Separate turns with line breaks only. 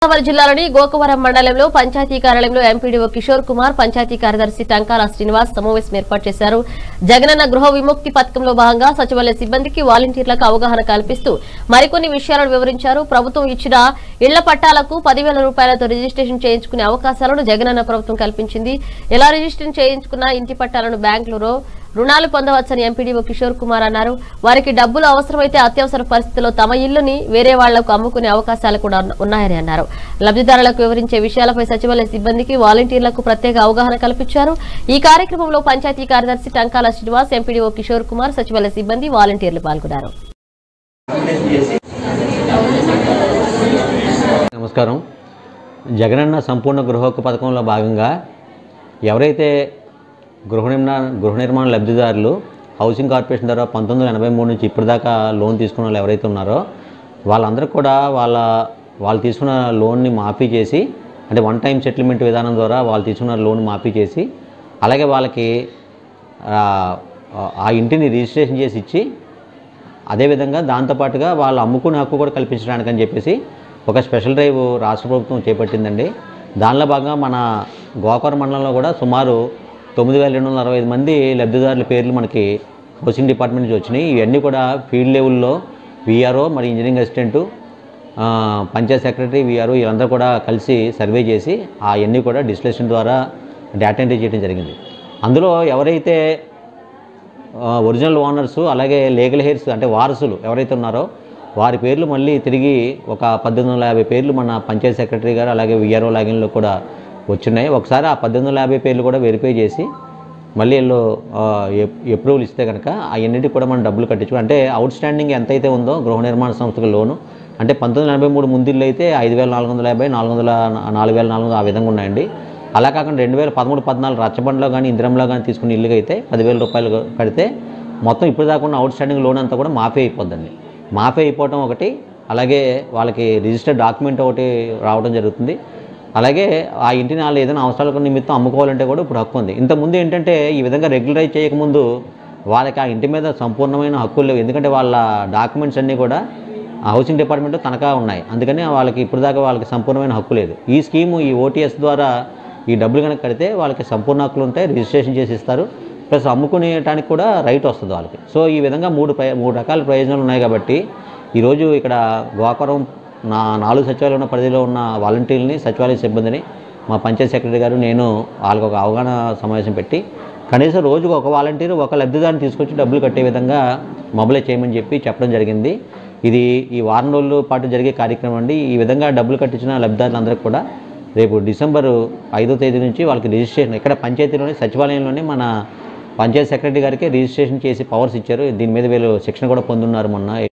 గోదావరి జిల్లాలోని గోకవరం మండలంలో పంచాయతీ కార్యాలయంలో ఎంపీడీఓ కిషోర్ కుమార్ పంచాయతీ కార్యదర్శి టంకాల శ్రీనివాస్ సమావేశం ఏర్పాటు చేశారు జగనన్న గృహ విముక్తి పథకంలో భాగంగా సచివాలయ సిబ్బందికి వాలంటీర్లకు అవగాహన కల్పిస్తూ మరికొన్ని విషయాలను వివరించారు ప్రభుత్వం ఇచ్చిన ఇళ్ల పట్టాలకు పదివేల రూపాయలతో రిజిస్ట్రేషన్ చేయించుకునే అవకాశాలను జగనన్న ప్రభుత్వం కల్పించింది ఎలా రిజిస్ట్రేషన్ చేయించుకున్న ఇంటి పట్టాలను బ్యాంకులలో రుణాలు పొందవచ్చని ఎంపీడీఓ కిషోర్ కుమార్ అన్నారు వారికి డబ్బులు అవసరమైతే అత్యవసర పరిస్థితుల్లో తమ ఇల్లుని వేరే వాళ్లకు అమ్ముకునే అవకాశాలు కూడా ఉన్న- ఉన్నాయని అన్నారు లబ్ధిదారులకు వివరించే విషయాలపై సచివాలయ సిబ్బందికి వాలంటీర్లకు ప్రత్యేక అవగాహన కల్పించారు ఈ కార్యక్రమంలో పంచాయతీ కార్యదర్శి టంకాల శ్రీనివాస్ ఎంపీడీఓ కిషోర్ కుమార్ సచివాలయ సిబ్బంది వాలంటీర్లు పాల్గొన్నారు
నమస్కారం జగనన్న సంపూర్ణ గృహోక్కు పథకంలో భాగంగా ఎవరైతే గృహ నిర్మాణ గృహ నిర్మాణ లబ్ధిదారులు హౌసింగ్ కార్పొరేషన్ ద్వారా పంతొమ్మిది వందల ఎనభై మూడు నుంచి ఇప్పటిదాకా లోన్ తీసుకున్న వాళ్ళు ఎవరైతే ఉన్నారో వాళ్ళందరూ కూడా వాళ్ళ వాళ్ళు తీసుకున్న లోన్ని మాఫీ చేసి అంటే వన్ టైం సెటిల్మెంట్ విధానం ద్వారా వాళ్ళు తీసుకున్న లోన్ మాఫీ చేసి అలాగే వాళ్ళకి ఆ, ఆ ఇంటిని రిజిస్ట్రేషన్ చేసి ఇచ్చి అదేవిధంగా దాంతోపాటుగా వాళ్ళు అమ్ముకునే హక్కు కూడా కల్పించడానికి అని చెప్పేసి ఒక స్పెషల్ డ్రైవ్ రాష్ట్ర ప్రభుత్వం చేపట్టిందండి దానిలో భాగంగా మన గోకవరం మండలంలో కూడా సుమారు తొమ్మిది వేల రెండు వందల అరవై ఐదు మంది లబ్ధిదారుల పేర్లు మనకి హౌసింగ్ డిపార్ట్మెంట్ నుంచి వచ్చినాయి ఇవన్నీ కూడా ఫీల్డ్ లెవెల్లో విఆర్ఓ మరి ఇంజనీరింగ్ అసిస్టెంటు ఆ, పంచాయత్ సెక్రటరీ వీఆర్ఓ వీళ్ళందరూ కూడా కలిసి సర్వే చేసి అవన్నీ కూడా డిస్ప్లేషన్ ద్వారా డేటా ఎంట్రీ చేయడం జరిగింది అందులో ఎవరైతే ఆ, ఒరిజినల్ ఓనర్స్ అలాగే లీగల్ హెయిర్స్ అంటే వారసులు ఎవరైతే ఉన్నారో వారి పేర్లు మళ్ళీ తిరిగి ఒక పద్దెనిమిది వందల యాభై పేర్లు మన పంచాయత్ సెక్రటరీ గారు అలాగే విఆర్ఓ లాగిన్లో కూడా వచ్చినాయి ఒకసారి ఆ పద్దెనిమిది వందల యాభై పేర్లు కూడా వెరిఫై చేసి మళ్ళీ వీళ్ళు అప్రూవల్ ఇస్తే కనుక అవన్నిటికి కూడా మనం డబ్బులు కట్టించు అంటే అవుట్ స్టాండింగ్ ఎంతైతే ఉందో గృహ నిర్మాణ సంస్థకు లోను అంటే పంతొమ్మిది వందల ఎనభై మూడు ముందిళ్ళు అయితే ఐదు వేల నాలుగు వందల యాభై నాలుగు వందల నాలుగు వేల నాలుగు వందల ఆ విధంగా ఉన్నాయండి అలా కాకుండా రెండు వేల పదమూడు పద్నాలుగు రచ్చబండలో కానీ ఇంద్రంలో కానీ తీసుకున్న ఇల్లుగా అయితే పదివేల రూపాయలు కడితే మొత్తం ఇప్పుడు దాకా ఉన్న అవుట్ స్టాండింగ్ లోన్ అంతా కూడా మాఫీ అయిపోద్దండి మాఫీ అయిపోవటం ఒకటి అలాగే వాళ్ళకి రిజిస్టర్డ్ డాక్యుమెంట్ ఒకటి రావడం జరుగుతుంది అలాగే ఆ ఇంటిని వాళ్ళు ఏదైనా అవసరాల నిమిత్తం అమ్ముకోవాలంటే కూడా ఇప్పుడు హక్కు ఉంది ఇంతకుముందు ఏంటంటే ఈ విధంగా రెగ్యులరైజ్ చేయకముందు వాళ్ళకి ఆ ఇంటి మీద సంపూర్ణమైన హక్కులు లేవు ఎందుకంటే వాళ్ళ డాక్యుమెంట్స్ అన్నీ కూడా ఆ హౌసింగ్ డిపార్ట్మెంట్ తనఖా ఉన్నాయి అందుకని వాళ్ళకి ఇప్పుడు దాకా వాళ్ళకి సంపూర్ణమైన హక్కు లేదు ఈ స్కీము ఈ ఓటీఎస్ ద్వారా ఈ డబ్బులు కనుక కడితే వాళ్ళకి సంపూర్ణ హక్కులు ఉంటాయి రిజిస్ట్రేషన్ చేసి ఇస్తారు ప్లస్ అమ్ముకునేటానికి కూడా రైట్ వస్తుంది వాళ్ళకి సో ఈ విధంగా మూడు ప్రయ మూడు రకాల ప్రయోజనాలు ఉన్నాయి కాబట్టి ఈరోజు ఇక్కడ గోకరం నా నాలుగు సచివాలయం పరిధిలో ఉన్న వాలంటీర్ని సచివాలయ సిబ్బందిని మా పంచాయత్ సెక్రటరీ గారు నేను వాళ్ళకి ఒక అవగాహన సమావేశం పెట్టి కనీసం రోజుకు ఒక వాలంటీర్ ఒక లబ్ధిదారిని తీసుకొచ్చి డబ్బులు కట్టే విధంగా మొబైలైజ్ చేయమని చెప్పి చెప్పడం జరిగింది ఇది ఈ వారం రోజుల పాటు జరిగే కార్యక్రమం అండి ఈ విధంగా డబ్బులు కట్టించిన లబ్ధిదారులందరికీ కూడా రేపు డిసెంబర్ ఐదో తేదీ నుంచి వాళ్ళకి రిజిస్ట్రేషన్ ఇక్కడ పంచాయతీలోనే సచివాలయంలోనే మన పంచాయత్ సెక్రటరీ గారికి రిజిస్ట్రేషన్ చేసి పవర్స్ ఇచ్చారు దీని మీద వీళ్ళు శిక్షణ కూడా పొందున్నారు మొన్న